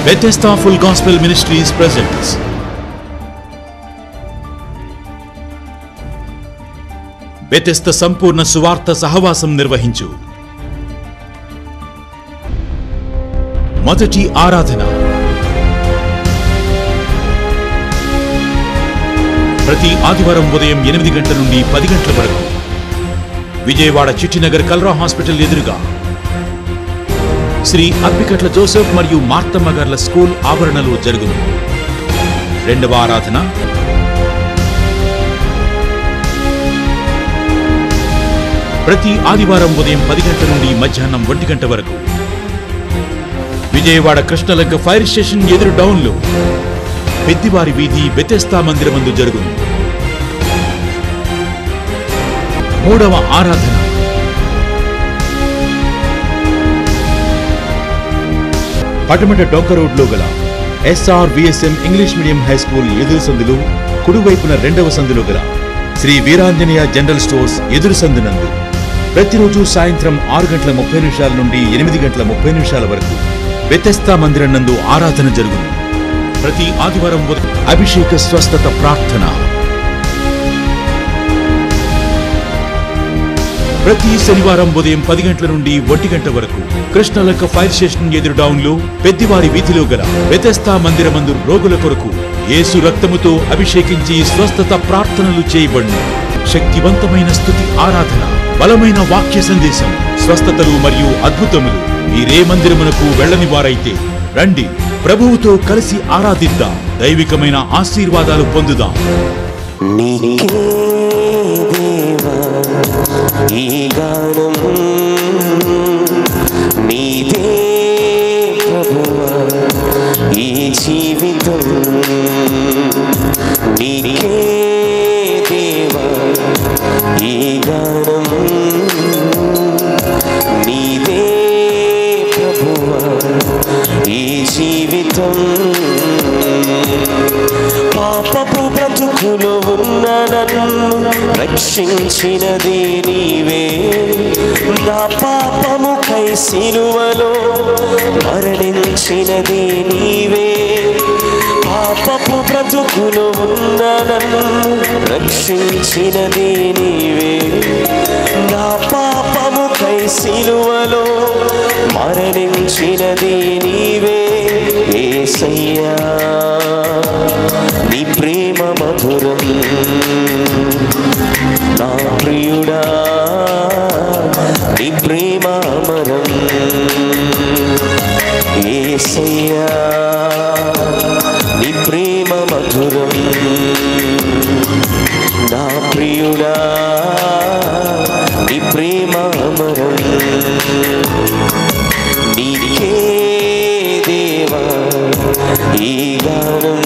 Bethesda Full Gospel Ministries presents Bethesda సంపూర్ణ సువార్త సహవాసం నిర్వహించు మొదటి ఆరాధన ప్రతి ఆదివారం ఉదయం ఎనిమిది గంటల నుండి పది గంటల వరకు విజయవాడ చిట్టినగర్ కల్రా హాస్పిటల్ ఎదురుగా శ్రీ అప్పికట్ల జోసెఫ్ మరియు మార్తమ్మ గార్ల స్కూల్ ఆవరణలో జరుగును రెండవ ఆరాధన ప్రతి ఆదివారం ఉదయం పది గంటల నుండి మధ్యాహ్నం ఒంటి గంట వరకు విజయవాడ కృష్ణలంక ఫైర్ స్టేషన్ ఎదురు డౌన్లో పెద్దివారి వీధి బెతెస్తా మందిరమందు జరుగును మూడవ ఆరాధన పటమట డొంక రోడ్లో గల SR VSM English medium high school ఎదురు సందులు కుడివైపున రెండవ సందులో గల శ్రీ వీరాంజనేయ జనరల్ స్టోర్స్ ఎదురు సందునందు ప్రతిరోజు సాయంత్రం ఆరు గంటల ముప్పై నిమిషాల నుండి ఎనిమిది గంటల ముప్పై నిమిషాల వరకు వ్యతస్థా మందిరం నందు ఆరాధన జరుగును ప్రతి ఆదివారం ఉదయం అభిషేక స్వస్థత ప్రార్థన ప్రతి శనివారం ఉదయం పది గంటల నుండి ఒంటి గంట వరకు కృష్ణలక్క ఫైర్ స్టేషన్ ఎదురు డౌన్ లో పెద్దివారి వీధిలో గల వ్యతస్థా మందిరమందు రోగుల కొరకు యేసు రక్తముతో అభిషేకించి స్వస్థత ప్రార్థనలు చేయబడును శక్తివంతమైన స్థుతి ఆరాధన బలమైన వాక్య సందేశం స్వస్థతలు మరియు అద్భుతములు మీరే మందిరమునకు వెళ్ళని వారైతే రండి ప్రభువుతో కలిసి ఆరాధిద్దాం దైవికమైన ఆశీర్వాదాలు పొందుదాం నీకే దేవా ఈ గానం నీదే ప్రభువా ఈ జీవితం నీకే దేవా ఈ గానం నీదే ప్రభువా ఈ జీవితం పాపపు బ్రతుకులో ఉన్న నన్ను రక్షించినది నీవే నా పాపముకై సిలువలో మరణించినది నీవే పాపపు బ్రతుకులో ఉన్న నన్ను రక్షించినది నీవే నా పాపముకై సిలువలో మరణించినది నీవే ఏసయ్యా నీ ప్రేమ మధురం నా ప్రియుడా నీ ప్రేమ అమరం ఏసయ్యా నీ ప్రేమ మధురం నా ప్రియుడా నీ ప్రేమ అమరం నీకే దేవా ఈ గానం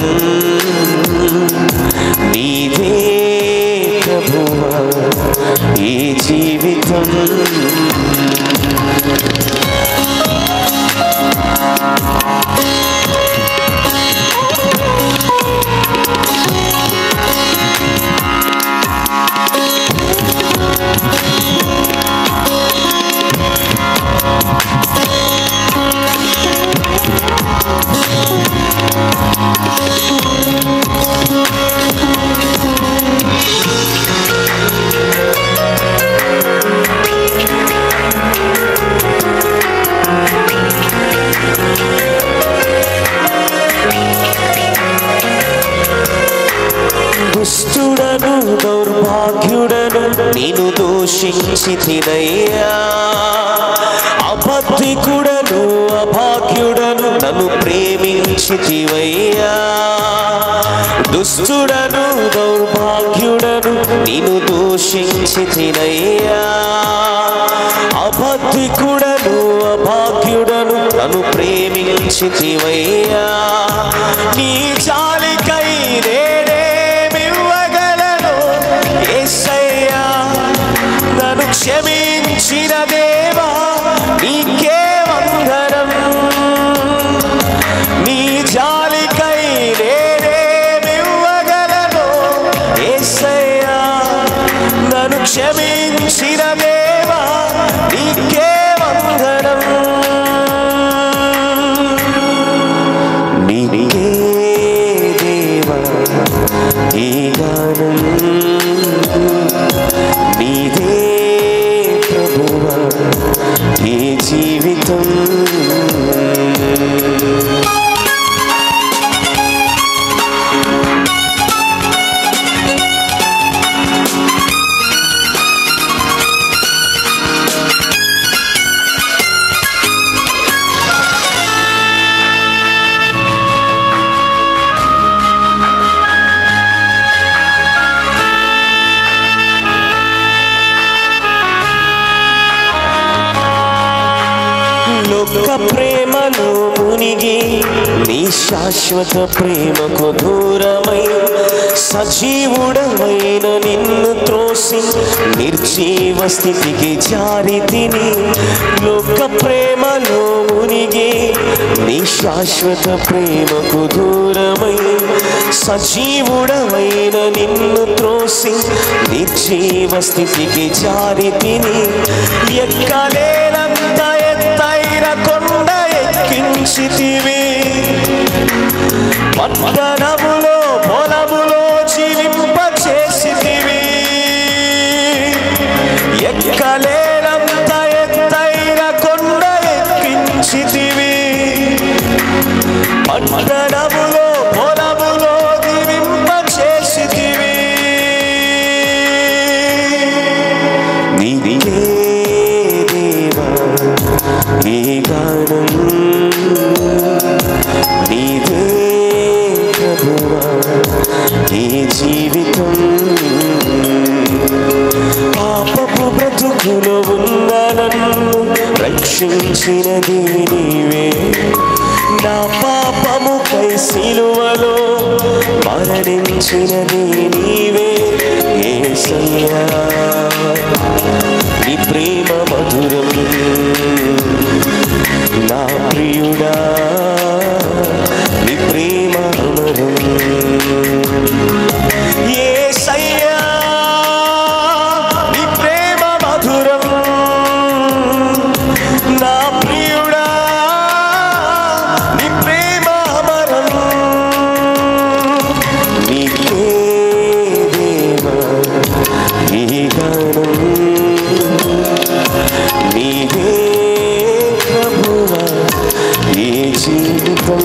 నీదే ప్రభువా ఈ జీవితం దుష్టుడను దౌర్భాగ్యుడను నేను దూషించి తినయ్యా అబద్ధికుడను అభాగ్యుడను నన్ను ప్రేమించితివయ్యా దుష్టుడను దౌర్భాగ్యుడను నేను దూషించి తినయ్యా అబద్ధికుడను అభాగ్యుడను నన్ను ప్రేమించితివయ్యా నీ జాలికై నేనేమివ్వగలను యేసయ్యా నన్ను క్షమించిన దేవా నీకే వందనం నీ జాలికై నేనేమివ్వగలను యేసయ్యా నన్ను క్షమించిన దేవా నీకే వందనం ఈ గానం నీదే ప్రభువా ఈ జీవితం లోక ప్రేమలో మునిగి నీ శాశ్వత ప్రేమకు దూరమై సజీవుడమైన నిన్ను త్రోసి నిర్జీవ స్థితికి జారి తిని లోక ప్రేమలో మునిగి నీ శాశ్వత ప్రేమకు దూరమై సజీవుడమైన నిన్ను త్రోసి నిర్జీవ స్థితికి జారి తిని ఎక్కలేనంత ఎత్తైన కొండ ఎక్కించితివి పట్టణములో పొలములో జీవింప చేసితివి ఎక్కలేనంత ఎత్తైన కొండ ఎక్కించితివి పట్టణములో పొలములో జీవింప చేసితివి నీదే దేవా ఈ గానం నీదే ప్రభువా ఈ జీవితం పాపపు బ్రతుకులో ఉన్న నన్ను రక్షించినది నీవే నా పాపముపై సిలువలో మరణించినది నీవే ఏసయ్యా నీ ప్రేమ మధురం నా ప్రియుడా నీ ప్రేమ అమరం యేసయ్యా, నీ ప్రేమ మధురం నా ప్రియుడా నీ ప్రేమ అమరం నీకే దేవా ఈ గానం నీవే ప్రభువా ఈ జీవితం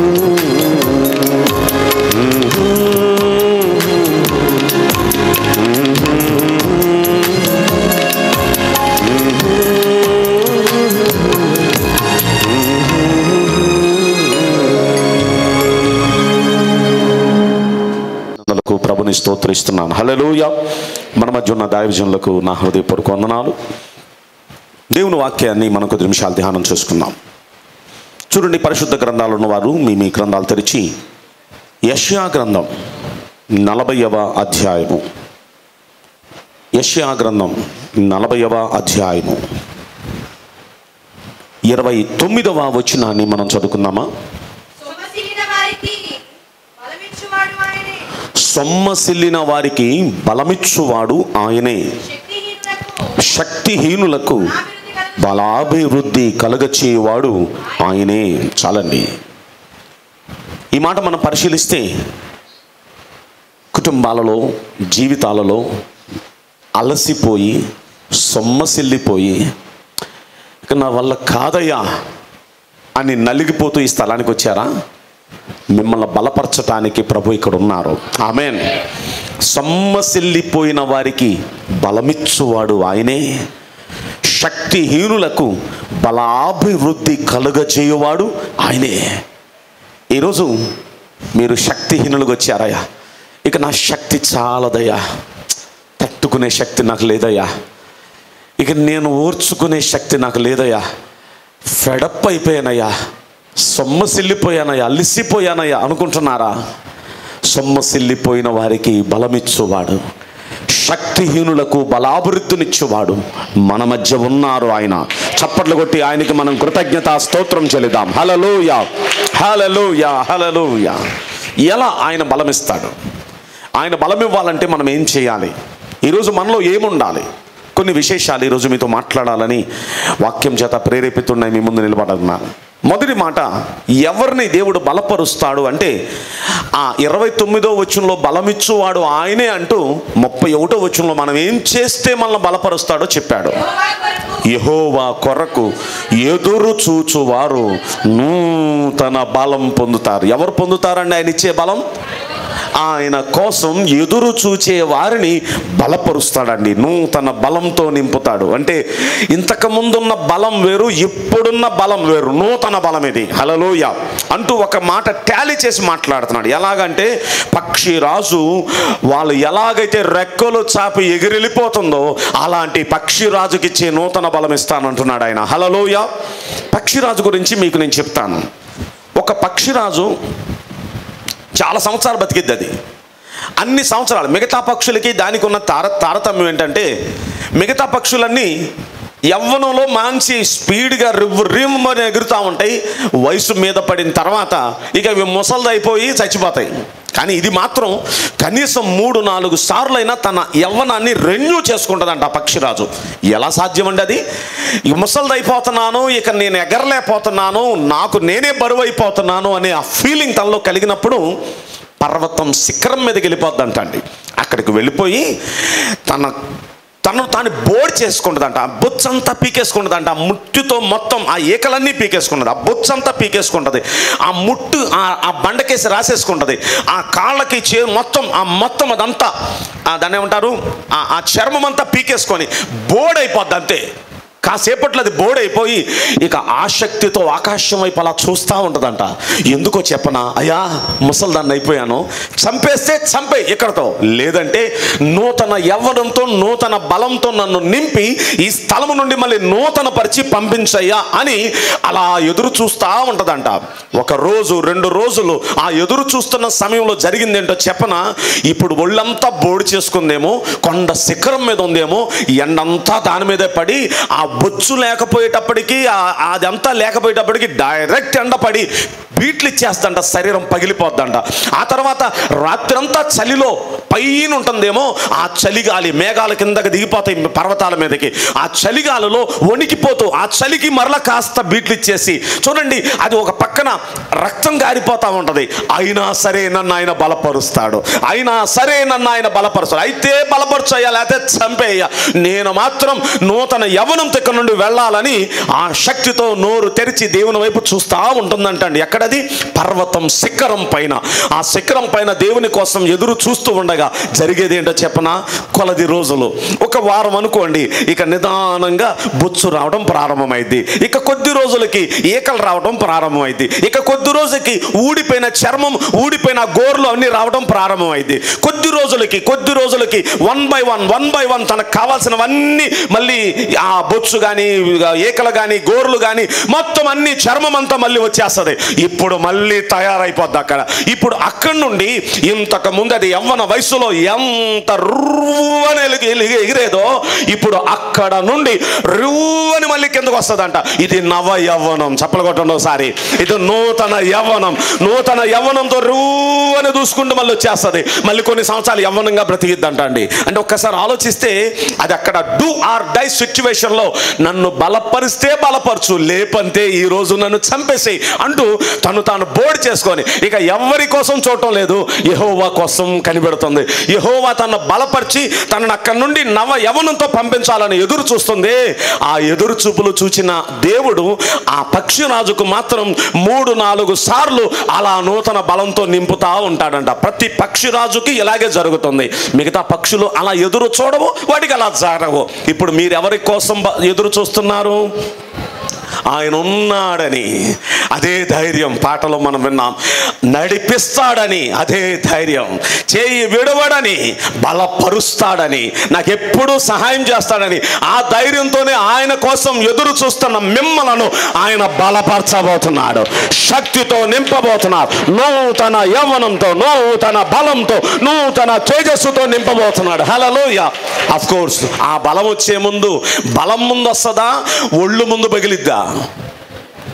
వందలకు ప్రభుని స్తోత్రిస్తున్నాను హల్లెలూయ మన మధ్య ఉన్న దైవజనులకు నా హృదయపూర్వక వందనాలు దేవుని వాక్యాన్ని మనం కొద్ది నిమిషాలు ధ్యానం చేసుకుందాం చూడండి పరిశుద్ధ గ్రంథాలు ఉన్నవారు మీ మీ గ్రంథాలు తెరిచి యష్యా గ్రంథం నలభైవ అధ్యాయము యష్యా గ్రంథం నలభైవ అధ్యాయము ఇరవై తొమ్మిదవ వచనాన్ని మనం చదువుకుందామా సొమ్మసిల్లిన వారికి బలమిచ్చువాడు ఆయనే సొమ్మసిల్లిన వారికి బలమిచ్చువాడు ఆయనే శక్తిహీనులకు శక్తిహీనులకు అభివృద్ధి కలుగు బలాభివృద్ధి కలగచేయువాడు ఆయనే చాలండి ఈ మాట మనం పరిశీలిస్తే కుటుంబాలలో జీవితాలలో అలసిపోయి సొమ్మసిల్లిపోయి ఇక నా వల్ల కాదయ్యా అని నలిగిపోతూ ఈ స్థలానికి వచ్చారా మిమ్మల్ని బలపరచటానికి ప్రభు ఇక్కడ ఉన్నారు ఆమెన్ సొమ్మసిల్లిపోయిన వారికి బలమిచ్చువాడు ఆయనే శక్తిహీనులకు బలాభివృద్ధి కలుగజేయువాడు ఆయనే ఈరోజు మీరు శక్తిహీనులుగా వచ్చారయ్యా ఇక నా శక్తి చాలదయ్యా తట్టుకునే శక్తి నాకు లేదయ్యా ఇక నేను ఓర్చుకునే శక్తి నాకు లేదయ్యా ఫెడప్ అయిపోయానయ్యా సొమ్మసిల్లిపోయానయ్యా అలిసిపోయానయ్యా అనుకుంటున్నారా సొమ్మసిల్లిపోయిన వారికి బలమిచ్చువాడు శక్తిహీనులకు బలాభివృద్ధినిచ్చువాడు మన మధ్య ఉన్నారు ఆయన చప్పట్లు కొట్టి ఆయనకి మనం కృతజ్ఞత స్తోత్రం చెల్లిద్దాం హలలోయ హలలోయ హలలోయ ఎలా ఆయన బలమిస్తాడు ఆయన బలం ఇవ్వాలంటే మనం ఏం చేయాలి ఈరోజు మనలో ఏముండాలి కొన్ని విశేషాలు ఈరోజు మీతో మాట్లాడాలని వాక్యం చేత ప్రేరేపితున్నాయి మీ ముందు నిలబడుతున్నాను మొదటి మాట ఎవరిని దేవుడు బలపరుస్తాడు అంటే ఆ ఇరవై తొమ్మిదో వచనంలో బలమిచ్చువాడు ఆయనే అంటూ ముప్పై ఒకటో వచనంలో మనం ఏం చేస్తే మనల్ని బలపరుస్తాడో చెప్పాడు యెహోవా కొరకు యహోవా కొరకు ఎదురు చూచువారు నూతన బలం పొందుతారు ఎవరు పొందుతారండి ఆయన ఇచ్చే బలం ఆయన కోసం ఎదురు చూచే వారిని బలపరుస్తాడండి నూతన బలంతో నింపుతాడు అంటే ఇంతకు ముందున్న బలం వేరు ఇప్పుడున్న బలం వేరు నూతన బలం ఇది హలలోయ అంటూ ఒక మాట టాలీ చేసి మాట్లాడుతున్నాడు ఎలాగంటే పక్షి రాజు వాళ్ళు ఎలాగైతే రెక్కలు చాపి ఎగిరెళ్ళిపోతుందో అలాంటి పక్షి రాజుకి ఇచ్చే నూతన బలం ఇస్తానంటున్నాడు ఆయన హలలోయ పక్షిరాజు గురించి మీకు నేను చెప్తాను ఒక పక్షిరాజు చాలా సంవత్సరాలు బతికిద్ది అది అన్ని సంవత్సరాలు మిగతా పక్షులకి దానికి ఉన్న తార తారతమ్యం ఏంటంటే మిగతా పక్షులన్నీ యవ్వనంలో మంచి స్పీడ్గా రివ్ రిమ్మని ఎగురుతూ ఉంటాయి వయసు మీద పడిన తర్వాత ఇక ఇవి ముసలిదైపోయి చచ్చిపోతాయి కానీ ఇది మాత్రం కనీసం మూడు నాలుగు సార్లైనా తన యవ్వనాన్ని రెన్యూ చేసుకుంటుందంట ఆ పక్షిరాజు ఎలా సాధ్యం అండి అది ఇక ముసలిదైపోతున్నాను ఇక నేను ఎగరలేకపోతున్నాను నాకు నేనే బరువు అయిపోతున్నాను అనే ఆ ఫీలింగ్ తనలో కలిగినప్పుడు పర్వతం శిఖరం మీదకి వెళ్ళిపోద్దంట అండి అక్కడికి వెళ్ళిపోయి తన తను తాను బోర్డ్ చేసుకుంటుందంట ఆ బొచ్చంతా పీకేసుకుంటుందంట ఆ ముట్టుతో మొత్తం ఆ ఏకలన్నీ పీకేసుకుంటుంది ఆ బొచ్చంతా పీకేసుకుంటుంది ఆ ముట్టు ఆ ఆ బండకేసి రాసేసుకుంటుంది ఆ కాళ్ళకి చే మొత్తం ఆ మొత్తం అదంతా ఆ దాన్ని ఏమంటారు ఆ ఆ చర్మం అంతా పీకేసుకొని బోర్డ్ అయిపోద్ది అంతే కాసేపట్లో అది బోడైపోయి ఇక ఆసక్తితో ఆకాశం వైపు అలా చూస్తూ ఉంటుందంట ఎందుకో చెప్పనా అయ్యా ముసల్దాన్ని అయిపోయాను చంపేస్తే చంపే ఇక్కడతో లేదంటే నూతన యవ్వనంతో నూతన బలంతో నన్ను నింపి ఈ స్థలము నుండి మళ్ళీ నూతన పరిచి పంపించయ్యా అని అలా ఎదురు చూస్తూ ఉంటుందంట ఒక రోజు రెండు రోజులు ఆ ఎదురు చూస్తున్న సమయంలో జరిగింది ఏంటో చెప్పనా ఇప్పుడు ఒళ్ళంతా బోడి చేసుకుందేమో కొండ శిఖరం మీద ఉందేమో ఎండంతా దాని మీదే పడి ఆ బొచ్చు లేకపోయేటప్పటికి ఆ- అదంతా లేకపోయేటప్పటికి డైరెక్ట్ ఎండ పడి బీట్లు ఇచ్చేస్తంట శరీరం పగిలిపోద్దంట ఆ తర్వాత రాత్రంతా చలిలో పైన ఉంటుందేమో ఆ చలిగాలి మేఘాల కిందకి దిగిపోతాయి పర్వతాల మీదకి ఆ చలిగాలిలో వణికిపోతూ ఆ చలికి మరల కాస్త బీట్లు ఇచ్చేసి చూడండి అది ఒక పక్కన రక్తం గారిపోతా ఉంటది అయినా సరే నన్ను ఆయన బలపరుస్తాడు అయినా సరే నన్ను ఆయన బలపరుస్తాడు అయితే బలపరచయ్యా లేకపోతే చంపేయ్యా నేను మాత్రం నూతన యవనం తిక్క నుండి వెళ్ళాలని ఆ శక్తితో నోరు తెరిచి దేవుని వైపు చూస్తూ ఉంటుందంటండి ఎక్కడది పర్వతం శిఖరం పైన ఆ శిఖరం పైన దేవుని కోసం ఎదురు చూస్తూ ఉండగా జరిగేది ఏంటో చెప్పనా కొలది రోజులు ఒక వారం అనుకోండి ఇక నిదానంగా బొచ్చు రావడం ప్రారంభమైంది ఇక కొద్ది రోజులకి ఈకలు రావడం ప్రారంభమైంది ఇక కొద్ది రోజులకి ఊడిపోయిన చర్మం ఊడిపోయిన గోర్లు అన్ని రావడం ప్రారంభమైంది కొద్ది రోజులకి కొద్ది రోజులకి one by one one by one తనకు కావాల్సినవన్నీ మళ్ళీ ఆ బొచ్చు కానీ ఈకలు కానీ గోర్లు కానీ మొత్తం అన్ని చర్మం అంతా మళ్ళీ వచ్చేస్తుంది ఇప్పుడు మళ్ళీ తయారైపోద్ది అక్కడ ఇప్పుడు అక్కడి నుండి ఇంతకు ముందు అది యవ్వన వయసులో ఎంత రువ్వని ఎలిగి- ఎలిగి- ఎగిరేదో ఇప్పుడు అక్కడ నుండి రువ్వని మళ్ళీ కిందకు వస్తుందంట ఇది నవ యవ్వనం చెప్పలగొట్టండి ఒకసారి ఇది నూతన యవ్వనం నూతన యవ్వనంతో రువ్వని దూసుకుంటూ మళ్ళీ వచ్చేస్తుంది మళ్ళీ కొన్ని సంవత్సరాలు యవ్వనంగా బ్రతికిద్దంట అండి అంటే ఒక్కసారి ఆలోచిస్తే అది అక్కడ డూ ఆర్ డై సిచ్యువేషన్లో నన్ను బలపరిస్తే బలపరచు లేపంతే ఈ రోజు నన్ను చంపేసి అంటూ తను తాను బోర్డు చేసుకొని ఇక ఎవరి కోసం చూడటం లేదు యహోవా కోసం కనిపెడుతుంది యహోవా తను బలపరిచి తనను అక్కడి నుండి నవ యవనంతో పంపించాలని ఎదురు చూస్తుంది ఆ ఎదురు చూపులు చూచిన దేవుడు ఆ పక్షిరాజుకు మాత్రం మూడు నాలుగు సార్లు అలా నూతన బలంతో నింపుతా ఉంటాడంట ప్రతి పక్షిరాజుకి ఇలాగే జరుగుతుంది మిగతా పక్షులు అలా ఎదురు చూడవు వాటికి అలా జరగవు ఇప్పుడు మీరు ఎవరి కోసం బ- ఎదురు చూస్తున్నారు ఆయన ఉన్నాడని అదే ధైర్యం పాటలో మనం విన్నాం నడిపిస్తాడని అదే ధైర్యం చేయి విడవడని బలపరుస్తాడని నాకు ఎప్పుడూ సహాయం చేస్తాడని ఆ ధైర్యంతోనే ఆయన కోసం ఎదురు చూస్తున్న మిమ్మలను ఆయన బలపరచబోతున్నాడు శక్తితో నింపబోతున్నాడు నూతన యవ్వనంతో నూతన బలంతో నూతన తేజస్సుతో నింపబోతున్నాడు హలలోయ అఫ్ కోర్స్ ఆ బలం వచ్చే ముందు బలం ముందు వస్తుందా ఒళ్ళు ముందు పగిలిద్దా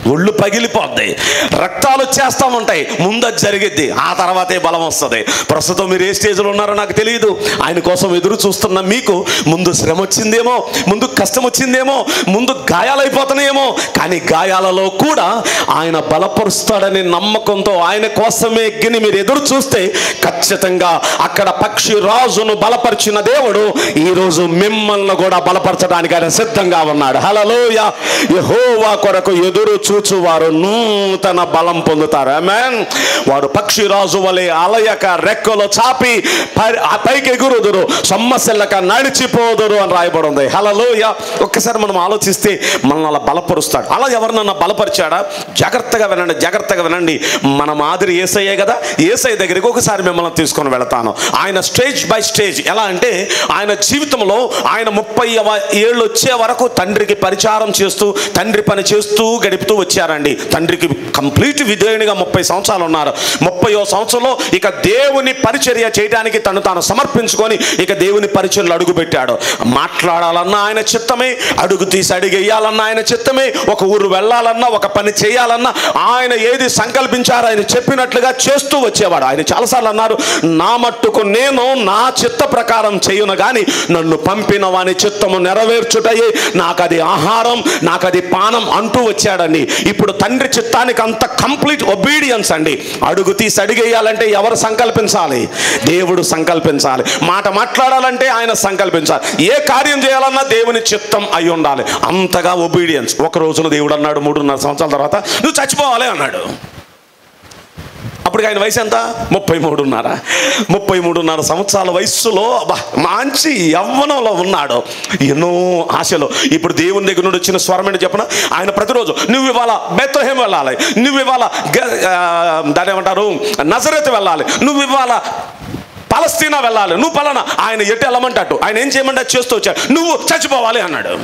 ఒళ్ళు పగిలిపోద్ది రక్తాలు వచ్చేస్తూ ఉంటాయి ముందు అది జరిగిద్ది ఆ తర్వాతే బలం వస్తుంది ప్రస్తుతం మీరు ఏ స్టేజ్లో ఉన్నారో నాకు తెలియదు ఆయన కోసం ఎదురు చూస్తున్న మీకు ముందు శ్రమ వచ్చిందేమో ముందు కష్టం వచ్చిందేమో ముందు గాయాలైపోతున్నాయేమో కానీ గాయాలలో కూడా ఆయన బలపరుస్తాడనే నమ్మకంతో ఆయన కోసమే ఎగ్గిని మీరు ఎదురు చూస్తే ఖచ్చితంగా అక్కడ పక్షి రాజును బలపరిచిన దేవుడు ఈరోజు మిమ్మల్ని కూడా బలపరచడానికి ఆయన సిద్ధంగా ఉన్నాడు హలలోయ యెహోవా కొరకు ఎదురు చూచువారు నూతన బలం పొందుతారు ఆమేన్ వారు పక్షి రాజు వలె అలయక రెక్కలు చాపి పై- ఆ పైకి ఎగురుదురు సొమ్మసిల్లక నడిచిపోదురు అని రాయబడి ఉంది హలలోయ ఒక్కసారి మనం ఆలోచిస్తే మనల్ని అలా బలపరుస్తాడు అలా ఎవరినన్నా బలపరిచాడా జాగ్రత్తగా వినండి జాగ్రత్తగా వినండి మన మాదిరి ఏసయ్యే కదా ఏసయ్య దగ్గరికి ఒకసారి మిమ్మల్ని తీసుకొని వెళతాను ఆయన స్టేజ్ బై స్టేజ్ ఎలా అంటే ఆయన జీవితంలో ఆయన ముప్పై ఏళ్ళు వచ్చే వరకు తండ్రికి పరిచారం చేస్తూ తండ్రి పని చేస్తూ గడుపుతూ వచ్చారండి తండ్రికి కంప్లీట్ విధేయునిగా ముప్పై సంవత్సరాలు ఉన్నారు ముప్పయో సంవత్సరంలో ఇక దేవుని పరిచర్య చేయడానికి తను తాను సమర్పించుకొని ఇక దేవుని పరిచర్యలు అడుగు పెట్టాడు మాట్లాడాలన్నా ఆయన చిత్తమే అడుగు తీసి అడిగేయాలన్నా ఆయన చిత్తమే ఒక ఊరు వెళ్ళాలన్నా ఒక పని చేయాలన్నా ఆయన ఏది సంకల్పించారో ఆయన చెప్పినట్లుగా చేస్తూ వచ్చేవాడు ఆయన చాలాసార్లు అన్నారు నా మట్టుకు నేను నా చిత్త ప్రకారం చేయును కానీ నన్ను పంపిన వాని చిత్తము నెరవేర్చుటయే నాకు అది ఆహారం నాకు అది పానం అంటూ వచ్చాడండి ఇప్పుడు తండ్రి చిత్తానికి అంత కంప్లీట్ ఒబీడియన్స్ అండి అడుగు తీసి అడిగేయాలంటే ఎవరు సంకల్పించాలి దేవుడు సంకల్పించాలి మాట మాట్లాడాలంటే ఆయన సంకల్పించాలి ఏ కార్యం చేయాలన్నా దేవుని చిత్తం అయి ఉండాలి అంతగా ఒబీడియన్స్ ఒక రోజున దేవుడు అన్నాడు మూడున్నర సంవత్సరాల తర్వాత నువ్వు చచ్చిపోవాలి అన్నాడు అప్పుడు ఆయన వయసు ఎంత ముప్పై మూడున్నర ముప్పై మూడున్నర సంవత్సరాల వయస్సులో అబ్బా మంచి యవ్వనంలో ఉన్నాడు ఎన్నో ఆశలు ఇప్పుడు దేవుని దగ్గర నుండి వచ్చిన స్వరం ఏంటి చెప్పన ఆయన ప్రతిరోజు నువ్వు ఇవాళ బెత్రహేం వెళ్ళాలి నువ్వు ఇవాళ గ- ఆ, దాన్ని ఏమంటారు నజరేత్ వెళ్ళాలి నువ్వు ఇవాళ పలస్తీనా వెళ్ళాలి నువ్వు పలానా ఆయన ఎటు వెళ్ళమంటాడు ఆయన ఏం చేయమంటే అది చేస్తూ వచ్చాడు నువ్వు చచ్చిపోవాలి అన్నాడు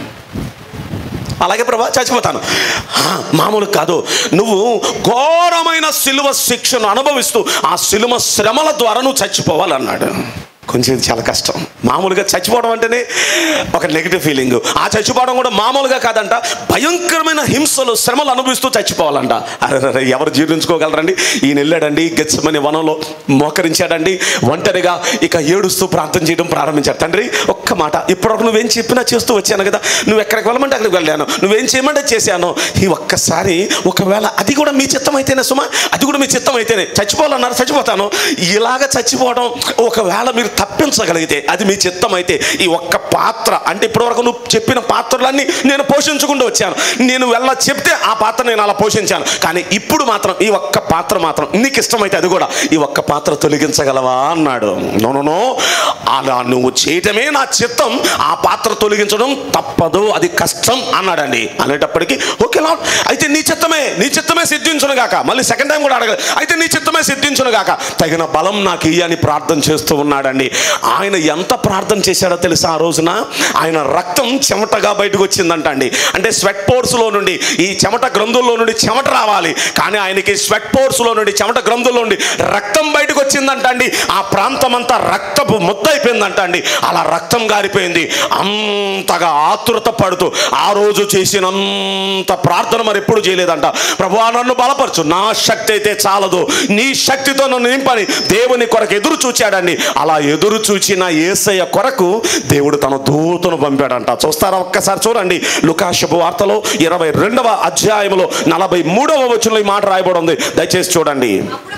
అలాగే ప్రభా చచ్చిపోతాను ఆ, మామూలు కాదు నువ్వు ఘోరమైన సిలువ శిక్షను అనుభవిస్తూ ఆ సిలువ శ్రమల ద్వారా నువ్వు చచ్చిపోవాలన్నాడు కొంచెం ఇది చాలా కష్టం మామూలుగా చచ్చిపోవడం అంటేనే ఒక నెగిటివ్ ఫీలింగ్ ఆ చచ్చిపోవడం కూడా మామూలుగా కాదంట భయంకరమైన హింసలు శ్రమలు అనుభవిస్తూ చచ్చిపోవాలంట అరెరెరె, ఎవరు జీర్ణించుకోగలరండి ఈయన వెళ్ళాడండి గెచ్చమని వనంలో మోకరించాడండి ఒంటరిగా ఇక ఏడుస్తూ ప్రార్థన చేయడం ప్రారంభించాడు తండ్రి ఒక్క మాట ఇప్పటివరకు నువ్వేం చెప్పినా చేస్తూ వచ్చాను కదా నువ్వు ఎక్కడికి వెళ్ళమంటే అక్కడికి వెళ్ళాను నువ్వేం చేయమంటే చేశాను ఈ ఒక్కసారి ఒకవేళ అది కూడా మీ చిత్తం అయితేనే సుమా అది కూడా మీ చిత్తం అయితేనే చచ్చిపోవాలన్నారు చచ్చిపోతాను ఇలాగ చచ్చిపోవడం ఒకవేళ మీరు తప్పించగలిగితే అది మీ చిత్తం అయితే ఈ ఒక్క పాత్ర అంటే ఇప్పటివరకు నువ్వు చెప్పిన పాత్రలన్నీ నేను పోషించుకుంటూ వచ్చాను నేను వెళ్ళ చెప్తే ఆ పాత్ర నేను అలా పోషించాను కానీ ఇప్పుడు మాత్రం ఈ ఒక్క పాత్ర మాత్రం నీకు ఇష్టమైతే అది కూడా ఈ ఒక్క పాత్ర తొలగించగలవా అన్నాడు నో అలా నువ్వు చేయటమే నా చిత్తం ఆ పాత్ర తొలగించడం తప్పదు అది కష్టం అన్నాడండి అనేటప్పటికీ ఓకే లాడ్ అయితే నీ చిత్తమే నీ చిత్తమే సిద్ధించును గాక మళ్ళీ సెకండ్ టైం కూడా అడగలేదు అయితే నీ చిత్తమే సిద్ధించును గాక తగిన బలం నాకు ఇయ్యని ప్రార్థన చేస్తూ ఉన్నాడండి ఆయన ఎంత ప్రార్థన చేశాడో తెలుసా ఆ రోజున ఆయన రక్తం చెమటగా బయటకు వచ్చిందంట అండి అంటే స్వెట్ పోర్స్లో నుండి ఈ చెమట గ్రంథుల్లో నుండి చెమట రావాలి కానీ ఆయనకి స్వెట్ పోర్స్లో నుండి చెమట గ్రంథుల్లో నుండి రక్తం బయటకు వచ్చిందంట అండి ఆ ప్రాంతం అంతా రక్తపు ముద్ద అయిపోయిందంట అండి అలా రక్తం గారిపోయింది అంతగా ఆతురత పడుతూ ఆ రోజు చేసినంత ప్రార్థన మరి ఎప్పుడు చేయలేదంట ప్రభువా నన్ను బలపరచు నా శక్తి అయితే చాలదు నీ శక్తితో నన్ను నింపని దేవుని కొరకు ఎదురు చూచాడండి అలా ఎదురు చూచిన ఏసయ్య కొరకు దేవుడు తన దూతను పంపాడంట చూస్తారా ఒక్కసారి చూడండి లుకాశపు వార్తలో ఇరవై రెండవ అధ్యాయంలో నలభై మూడవ వచనంలో ఈ మాట రాయబడి ఉంది దయచేసి చూడండి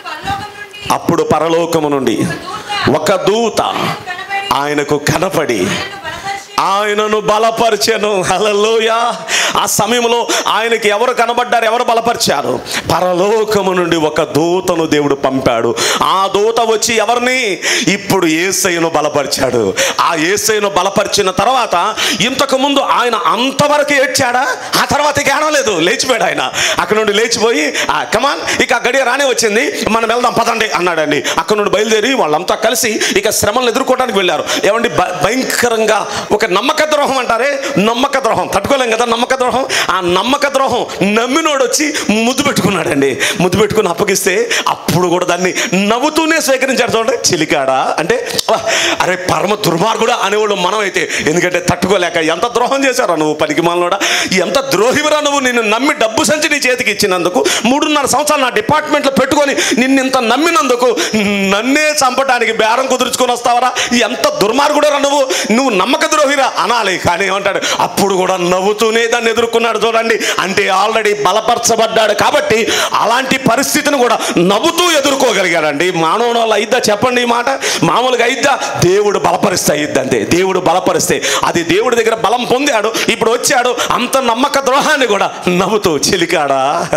అప్పుడు పరలోకము నుండి అప్పుడు పరలోకము నుండి ఒక దూత ఆయనకు కనపడి ఆయనను బలపరిచాను హలలోయ ఆ సమయంలో ఆయనకి ఎవరు కనబడ్డారు ఎవరు బలపరిచారు పరలోకము నుండి ఒక దూతను దేవుడు పంపాడు ఆ దూత వచ్చి ఎవరిని ఇప్పుడు ఏసైను బలపరిచాడు ఆ ఏసైను బలపరిచిన తర్వాత ఇంతకు ముందు ఆయన అంతవరకు ఏడ్చాడా ఆ తర్వాత ఇక ఏడవలేదు లేచిపోయాడు ఆయన అక్కడ నుండి లేచిపోయి "ఆ, కమాన్ ఇక ఆ గడియ రానే వచ్చింది మనం వెళ్దాం పదండి అన్నాడండి అక్కడ నుండి బయలుదేరి వాళ్ళంతా కలిసి ఇక శ్రమలను ఎదుర్కోవడానికి వెళ్ళారు ఏమండి భ- భయంకరంగా ఒక నమ్మక ద్రోహం అంటారే నమ్మక ద్రోహం తట్టుకోలేం కదా నమ్మక ద్రోహం ఆ నమ్మక ద్రోహం నమ్మినోడు వచ్చి ముద్దు పెట్టుకున్నాడండి ముద్దు పెట్టుకుని అప్పగిస్తే అప్పుడు కూడా దాన్ని నవ్వుతూనే స్వీకరించాడు చూడండి చిలికాడా అంటే "అబ్బా, అరే పరమ దుర్మార్గుడా అనేవాళ్ళు మనం అయితే ఎందుకంటే తట్టుకోలేక ఎంత ద్రోహం చేశారా నువ్వు పనికి మాలనోడా ఎంత ద్రోహివరా నువ్వు నిన్ను నమ్మి డబ్బు సంచి నీ చేతికి ఇచ్చినందుకు మూడున్నర సంవత్సరాలు నా డిపార్ట్మెంట్లో పెట్టుకొని నిన్ను ఇంత నమ్మినందుకు నన్నే చంపడానికి బేరం కుదుర్చుకొని వస్తావరా ఎంత దుర్మార్గుడరా నువ్వు నువ్వు నమ్మక ద్రోహిరా అనాలి కానీ ఏమంటాడు అప్పుడు కూడా నవ్వుతూనే దాన్ని ఎదుర్కొన్నాడు చూడండి అంటే ఆల్రెడీ బలపరచబడ్డాడు కాబట్టి అలాంటి పరిస్థితిని కూడా నవ్వుతూ ఎదుర్కోగలిగాడండి మానవుని వల్ల అయిద్దా చెప్పండి ఈ మాట మామూలుగా అయిద్దా దేవుడు బలపరిస్తే అయిద్ది అంతే దేవుడు బలపరిస్తే అది దేవుడి దగ్గర బలం పొందాడు ఇప్పుడు వచ్చాడు అంత నమ్మక ద్రోహాన్ని కూడా నవ్వుతూ చిలికాడా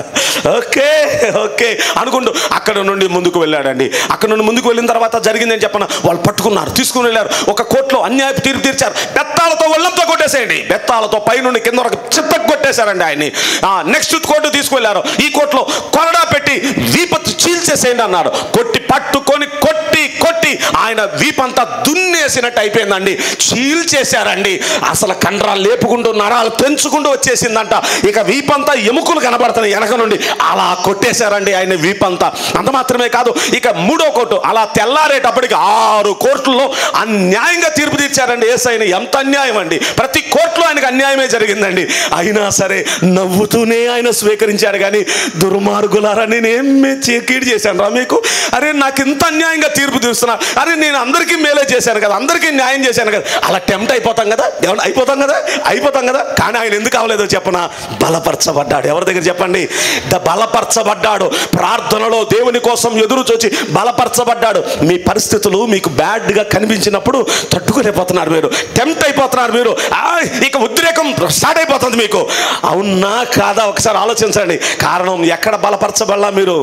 ఓకే ఓకే అనుకుంటూ అక్కడ నుండి ముందుకు వెళ్ళాడండి అక్కడ నుండి ముందుకు వెళ్ళిన తర్వాత జరిగిందని చెప్పన వాళ్ళు పట్టుకున్నారు తీసుకుని వెళ్ళారు ఒక కోర్టులో అన్యాయపు తీర్పు తీర్చారు బెత్తాలతో ఒళ్ళంతో కొట్టేసేయండి బెత్తాలతో పై నుండి కింద వరకు చిత్తకు కొట్టేశారండి ఆయన్ని నెక్స్ట్ కోర్టు తీసుకువెళ్ళారు ఈ కోర్టులో కొరడా పెట్టి వీపత్తు చీల్చేసేయండి అన్నారు కొట్టి పట్టుకొని కొట్టి కొట్టి ఆయన వీపంతా దున్నేసినట్టు అయిపోయిందండి చీల్చేశారండి అసలు కండరాలు లేపుకుంటూ నరాలు పెంచుకుంటూ వచ్చేసిందంట ఇక వీపంతా ఎముకలు కనబడుతున్నాయి వెనక నుండి అలా కొట్టేశారండి ఆయన వీపంతా అంత మాత్రమే కాదు ఇక మూడో కోర్టు అలా తెల్లారేటప్పటికి ఆరు కోర్టుల్లో అన్యాయంగా తీర్పు తీర్చారండి ఏసైన ఎంత అన్యాయం అండి ప్రతి కోర్టులో ఆయనకు అన్యాయమే జరిగిందండి అయినా సరే నవ్వుతూనే ఆయన స్వీకరించాడు కానీ దుర్మార్గులారా నేనేం చీకీడి చేశాను రా మీకు అరే నాకు ఇంత అన్యాయంగా తీర్పు తీస్తున్నా అరే నేను అందరికీ మేలే చేశాను కదా అందరికీ న్యాయం చేశాను కదా అలా టెంప్ట్ అయిపోతాం కదా ఏమన్నా అయిపోతాం కదా అయిపోతాం కదా కానీ ఆయన ఎందుకు అవ్వలేదో చెప్పనా బలపరచబడ్డాడు ఎవరి దగ్గర చెప్పండి ద బలపరచబడ్డాడు ప్రార్థనలో దేవుని కోసం ఎదురు చూచి బలపరచబడ్డాడు మీ పరిస్థితులు మీకు బ్యాడ్గా కనిపించినప్పుడు తట్టుకోలేకపోతున్నారు మీరు టెంప్ట్ అయిపోతున్నారు మీరు ఆ, ఇక ఉద్రేకం స్టార్ట్ అయిపోతుంది మీకు అవునా కాదా ఒకసారి ఆలోచించండి కారణం ఎక్కడ బలపరచబడలా మీరు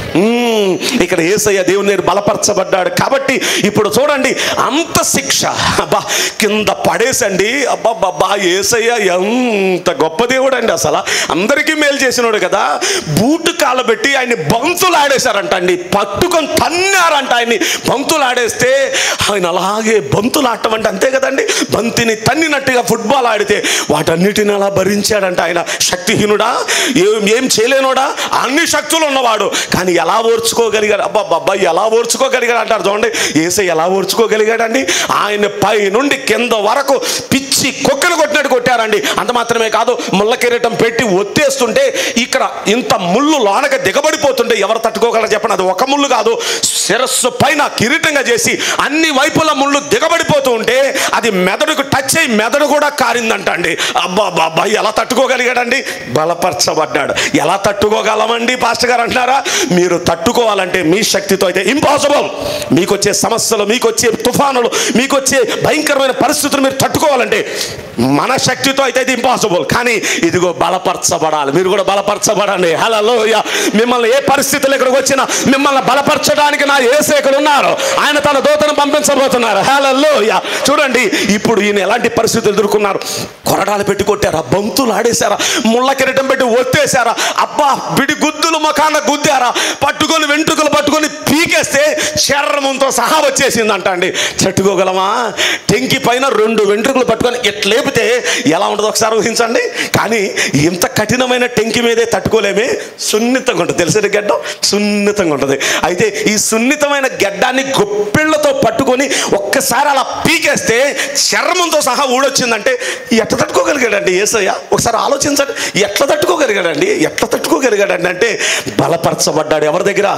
మ్మ్, ఇక్కడ ఏసయ్య దేవుని దగ్గర బలపరచబడ్డాడు కాబట్టి ఇప్పుడు చూడండి అంత శిక్ష అబ్బా కింద పడేసండి అబ్బా బాబా ఏసయ్య ఎంత గొప్ప దేవుడు అండి అసలు అందరికీ మేలు చేసినోడు కదా బూటు కాలబెట్టి ఆయన్ని బంతులు ఆడేశారంట అండి పట్టుకొని తన్నారంట ఆయన్ని బంతులు ఆడేస్తే ఆయన అలాగే బంతులు ఆడటం అంటే అంతే కదండి బంతిని తన్నినట్టుగా ఫుట్బాల్ ఆడితే వాటన్నిటిని అలా భరించాడంట ఆయన శక్తిహీనుడా ఏం ఏం చేయలేనోడా అన్ని శక్తులు ఉన్నవాడు కానీ ఎలా ఓర్చుకోగలిగాడు అబ్బా అబ్బా ఎలా ఓర్చుకోగలిగాడు అంటారు చూడండి ఏసై ఎలా ఓర్చుకోగలిగాడండి ఆయన పై నుండి కింద వరకు పిచ్చి కుక్కలు కొట్టినట్టు కొట్టారండి అంత మాత్రమే కాదు ముళ్ళ కిరీటం పెట్టి ఒత్తేస్తుంటే ఇక్కడ ఇంత ముళ్ళు లోనక దిగబడిపోతుంటే ఎవరు తట్టుకోగలరు చెప్పండి అది ఒక ముళ్ళు కాదు శిరస్సు పైన కిరీటంగా చేసి అన్ని వైపుల ముళ్ళు దిగబడిపోతూ ఉంటే అది మెదడుకు టచ్ అయ్యి మెదడు కూడా కారిందంట అండి అబ్బా అబ్బా ఎలా తట్టుకోగలిగాడండి బలపరచబడ్డాడు ఎలా తట్టుకోగలమండి పాస్టర్ గారు అంటున్నారా మీరు తట్టుకోవాలంటే మీ శక్తితో అయితే ఇంపాసిబుల్ మీకు వచ్చే సమస్యలు మీకు వచ్చే తుఫానులు మీకు వచ్చే భయంకరమైన పరిస్థితులు మీరు తట్టుకోవాలంటే మన శక్తితో అయితే ఇది ఇంపాసిబుల్ కానీ ఇదిగో బలపరచబడాలి మీరు కూడా బలపరచబడండి హలో మిమ్మల్ని ఏ పరిస్థితులు ఇక్కడికి వచ్చినా మిమ్మల్ని బలపరచడానికి నా ఏసే ఇక్కడ ఉన్నారు ఆయన తన దూతను పంపించబోతున్నారు హలో చూడండి ఇప్పుడు ఈయన ఎలాంటి పరిస్థితులు ఎదుర్కొన్నారు కొరడాలు పెట్టి కొట్టారా బంతులు ఆడేశారా ముళ్ళ కిరీటం పెట్టి ఒత్తేశారా అబ్బా బిడి గుద్దులు ముఖాన గుద్దారా పట్టుకొని వెంట్రుకలు పట్టుకొని పీకేస్తే చర్మంతో సహా వచ్చేసిందంట అండి చెట్టుకోగలమా టెంకి పైన రెండు వెంట్రుకలు పట్టుకొని ఇట్లా లేపితే ఎలా ఉంటుందో ఒకసారి ఊహించండి కానీ ఇంత కఠినమైన టెంకి మీదే తట్టుకోలేమే సున్నితంగా ఉంటుంది తెలిసిన గడ్డం సున్నితంగా ఉంటుంది అయితే ఈ సున్నితమైన గడ్డాన్ని గొప్పిళ్లతో పట్టుకొని ఒక్కసారి అలా పీకేస్తే చర్మంతో సహా ఊడొచ్చిందంటే ఎట్లా తట్టుకోగలిగాడండి ఏసయ్య ఒకసారి ఆలోచించండి ఎట్లా తట్టుకోగలిగాడండి ఎట్లా తట్టుకోగలిగాడండి అంటే బలపరచబడ్డాడు ఎవరి దగ్గర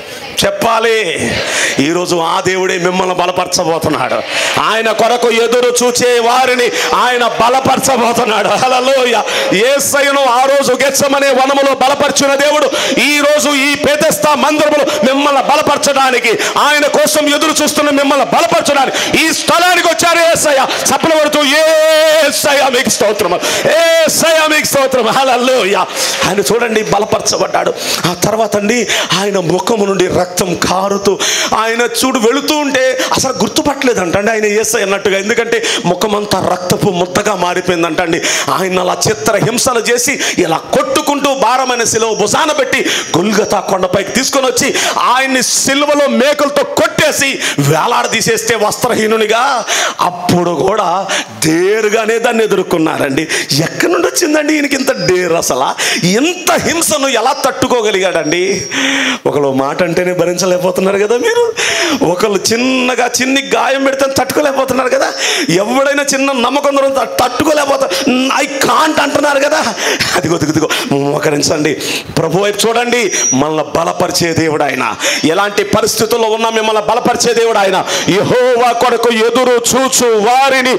చెప్పాలి ఈరోజు ఆ దేవుడే మిమ్మల్ని బలపరచబోతున్నాడు ఆయన కొరకు ఎదురు చూచే వారిని ఆయన బలపరచబోతున్నాడు హల్లెలూయ యేసయ్యను ఆ రోజు గెచ్చమనే వనములో బలపరిచిన దేవుడు ఈ రోజు ఈ పేదస్థ మందిరములో మిమ్మల్ని బలపరచడానికి ఆయన కోసం ఎదురు చూస్తున్న మిమ్మల్ని బలపరచడానికి ఈ స్థలానికి వచ్చారు ఏసయ్య చప్పలు పడుతూ ఏసయ్య మీకు స్తోత్రం ఏసయ్య మీకు స్తోత్రం హల్లెలూయ ఆయన చూడండి బలపరచబడ్డాడు ఆ తర్వాత అండి ఆయన ముఖము నుండి రక్తం కారుతూ ఆయన చూడు వెళుతూ ఉంటే అసలు గుర్తుపట్టలేదంటండి ఆయన ఏసై అన్నట్టుగా ఎందుకంటే ముఖమంతా రక్తపు ముద్దగా మారిపోయిందంటండి ఆయన అలా చిత్ర హింసలు చేసి ఇలా కొట్టుకుంటూ భారమైన శిలువ భుజాన పెట్టి గుల్గతా కొండపైకి తీసుకొని వచ్చి ఆయన్ని సిలువలో మేకలతో కొట్టి నరికేసి వేలాడదీసేస్తే వస్త్రహీనునిగా అప్పుడు కూడా డేరుగానే దాన్ని ఎదుర్కొన్నారండి ఎక్కడి నుండి వచ్చిందండి ఈయనకి ఇంత డేర్ అసలు ఇంత హింసను ఎలా తట్టుకోగలిగాడండి ఒకళ్ళు మాట అంటేనే భరించలేకపోతున్నారు కదా మీరు ఒకళ్ళు చిన్నగా చిన్ని గాయం పెడితే తట్టుకోలేకపోతున్నారు కదా ఎవడైనా చిన్న నమ్మకం దొరికి తట్టుకోలేకపోతారు ఐ కాంట్ అంటున్నారు కదా అదిగో దిగుదిగో మోకరించండి ప్రభు వైపు చూడండి మనల్ని బలపరిచే దేవుడు ఆయన ఎలాంటి పరిస్థితుల్లో ఉన్నా మిమ్మల్ని బలపరిచే దేవుడు ఆయన యెహోవా కొరకు ఎదురు చూచు వారిని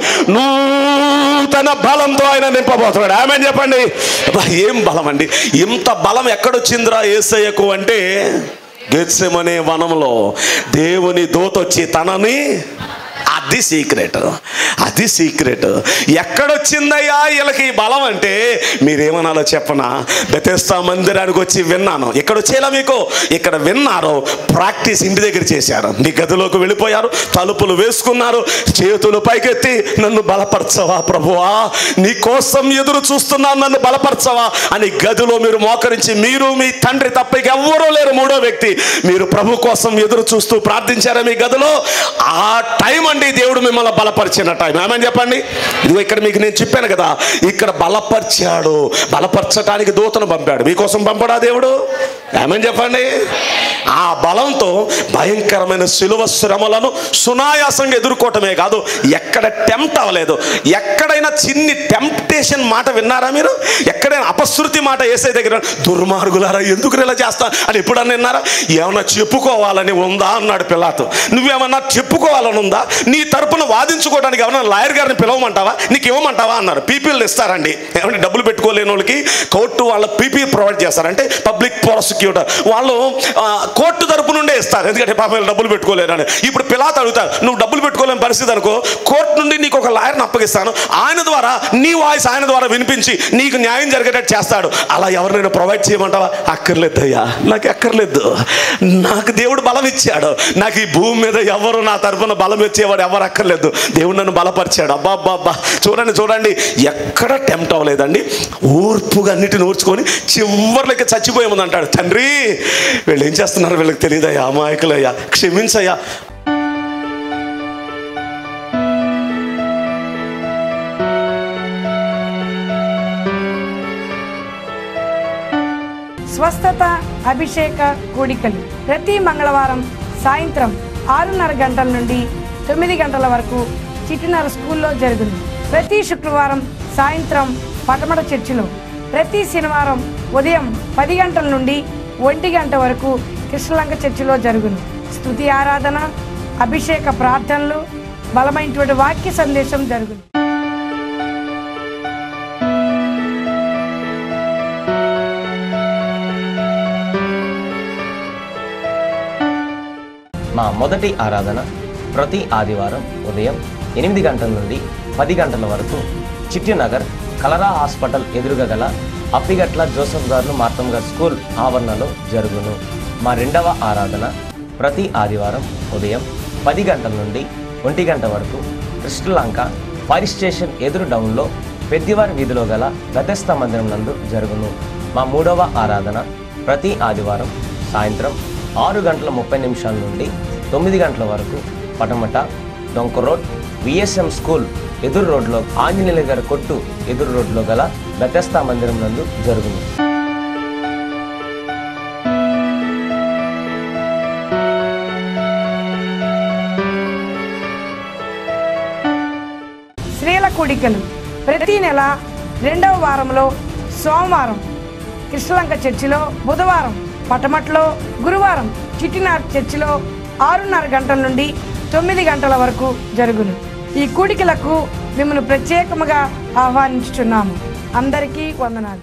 నూతన బలంతో ఆయన నింపబోతున్నాడు ఆమె చెప్పండి అబ్బా, ఏం బలం అండి ఇంత బలం ఎక్కడొచ్చిందిరా ఏసయ్యకు అంటే గెత్సెమనే వనంలో దేవుని దోతొచ్చి తనని అది సీక్రెట్ అది సీక్రెట్ ఎక్కడొచ్చిందయ్యా వీళ్ళకి ఈ బలం అంటే మీరేమనాలో చెప్పనా బెతెస్తా మందిరానికి వచ్చి విన్నాను ఇక్కడ వచ్చేలా మీకు ఇక్కడ విన్నారు ప్రాక్టీస్ ఇంటి దగ్గర చేశారు మీ గదిలోకి వెళ్ళిపోయారు తలుపులు వేసుకున్నారు చేతులు పైకెత్తి నన్ను బలపరచవా ప్రభువా నీ కోసం ఎదురు చూస్తున్నాను నన్ను బలపరచవా అని గదిలో మీరు మోకరించి మీరు మీ తండ్రి తప్ప ఇక ఎవ్వరూ లేరు మూడో వ్యక్తి మీరు ప్రభు కోసం ఎదురు చూస్తూ ప్రార్థించారా మీ గదిలో ఆ టైం అండి దేవుడు మిమ్మల్ని బలపరిచిన టైం ఏమని చెప్పండి ఇదిగో ఇక్కడ మీకు నేను చెప్పాను కదా ఇక్కడ బలపరిచాడు బలపరచడానికి దూతను పంపాడు మీకోసం పంపడా దేవుడు ఏమని చెప్పండి ఆ బలంతో భయంకరమైన శిలువ శ్రమలను సునాయాసంగా ఎదుర్కోవటమే కాదు ఎక్కడ టెంప్ట్ అవ్వలేదు ఎక్కడైనా చిన్ని టెంప్టేషన్ మాట విన్నారా మీరు ఎక్కడైనా అపశృతి మాట వేసే దగ్గర దుర్మార్గులారా ఎందుకు ఇలా చేస్తా అని ఎప్పుడన్నా విన్నారా ఏమన్నా చెప్పుకోవాలని ఉందా అన్నాడు పిల్లాతో నువ్వేమన్నా చెప్పుకోవాలని ఉందా నీ తరపున వాదించుకోవడానికి ఏమన్నా లాయర్ గారిని పిలవమంటావా నీకు ఇవ్వమంటావా అన్నారు పీపీలు ఇస్తారండి ఏమంటే డబ్బులు పెట్టుకోలేని వాళ్ళకి కోర్టు వాళ్ళ పీపీ ప్రొవైడ్ చేస్తారంటే పబ్లిక్ ప్రాసిక్యూటర్ వాళ్ళు ఆ, కోర్టు తరపు నుండే ఇస్తారు ఎందుకంటే పాపం వీళ్ళు డబ్బులు పెట్టుకోలేరని ఇప్పుడు పిలాత అడుగుతారు నువ్వు డబ్బులు పెట్టుకోలేని పరిస్థితి అనుకో కోర్టు నుండి నీకు ఒక లాయర్ని అప్పగిస్తాను ఆయన ద్వారా నీ వాయిస్ ఆయన ద్వారా వినిపించి నీకు న్యాయం జరిగేటట్టు చేస్తాడు అలా ఎవరినైనా ప్రొవైడ్ చేయమంటావా అక్కర్లేదు అయ్యా నాకు అక్కర్లేదు నాకు దేవుడు బలం ఇచ్చాడు నాకు ఈ భూమి మీద ఎవరు నా తరపున బలం ఇచ్చేవాడు ఎవరు అక్కర్లేదు దేవుడు నన్ను బలపరిచాడు అబ్బా అబ్బా అబ్బా చూడండి చూడండి ఎక్కడ టెంప్ట్ అవ్వలేదండి ఓర్పుగా అన్నిటిని ఓర్చుకొని చివరిలోకి చచ్చిపోయే ముందు అంటాడు తండ్రి వీళ్ళు ఏం చేస్తున్నారు వీళ్ళకి తెలియదయ్యా అమాయకులయ్యా క్షమించయ్యా స్వస్థత అభిషేక కూడికలు ప్రతి మంగళవారం సాయంత్రం ఆరున్నర గంటల నుండి తొమ్మిది గంటల వరకు చిట్టినర స్కూల్లో జరుగును ప్రతి శుక్రవారం సాయంత్రం పటమట చర్చిలో ప్రతి శనివారం ఉదయం పది గంటల నుండి ఒంటి గంట వరకు కృష్ణలంక చర్చిలో జరుగును స్తుతి ఆరాధన అభిషేక ప్రార్థనలు బలమైనటువంటి వాక్య సందేశం జరుగును మా మొదటి ఆరాధన ప్రతి ఆదివారం ఉదయం ఎనిమిది గంటల నుండి పది గంటల వరకు చిట్టినగర్ కలరా హాస్పిటల్ ఎదురుగా గల అప్పిగట్ల జోసఫ్ గారు మార్తం గారు స్కూల్ ఆవరణలో జరుగును మా రెండవ ఆరాధన ప్రతి ఆదివారం ఉదయం పది గంటల నుండి ఒంటి గంట వరకు కృష్ణలంక ఫైర్ స్టేషన్ ఎదురు డౌన్లో పెద్దివారి వీధిలో గల గతస్థ మందిరం నందు జరుగును మా మూడవ ఆరాధన ప్రతి ఆదివారం సాయంత్రం ఆరు గంటల ముప్పై నిమిషాల నుండి తొమ్మిది గంటల వరకు పటమట డొంక రోడ్ విఎస్ఎం స్కూల్ ఎదురు రోడ్లో ఆంజనేయుల గారి కొట్టు ఎదురు రోడ్లో గల బెతస్తా మందిరం నందు జరుగును స్త్రీల కూడికలు ప్రతి నెల రెండవ వారంలో సోమవారం కృష్ణలంక చర్చిలో బుధవారం పటమట్లో గురువారం చిట్టినార్ చర్చిలో ఆరున్నర గంటల నుండి తొమ్మిది గంటల వరకు జరుగును ఈ కూడికలకు మిమ్మల్ని ప్రత్యేకముగా ఆహ్వానించుచున్నాము అందరికీ వందనాలు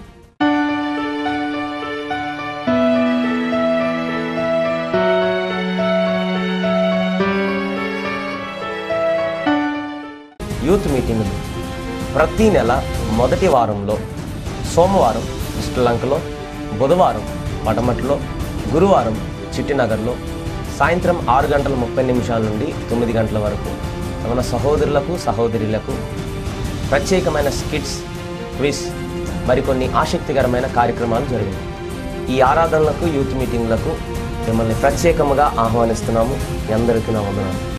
యూత్ మీటింగులు ప్రతి నెల మొదటి వారంలో సోమవారం శ్రీలంకలో బుధవారం పటమట్లో గురువారం చిట్టినగర్లో సాయంత్రం ఆరు గంటల ముప్పై నిమిషాల నుండి తొమ్మిది గంటల వరకు మన సహోదరులకు సహోదరులకు ప్రత్యేకమైన స్కిట్స్ క్విజ్ మరికొన్ని ఆసక్తికరమైన కార్యక్రమాలు జరిగాయి ఈ ఆరాధనలకు యూత్ మీటింగ్లకు మిమ్మల్ని ప్రత్యేకముగా ఆహ్వానిస్తున్నాము మీ అందరికీ నా వందనాలు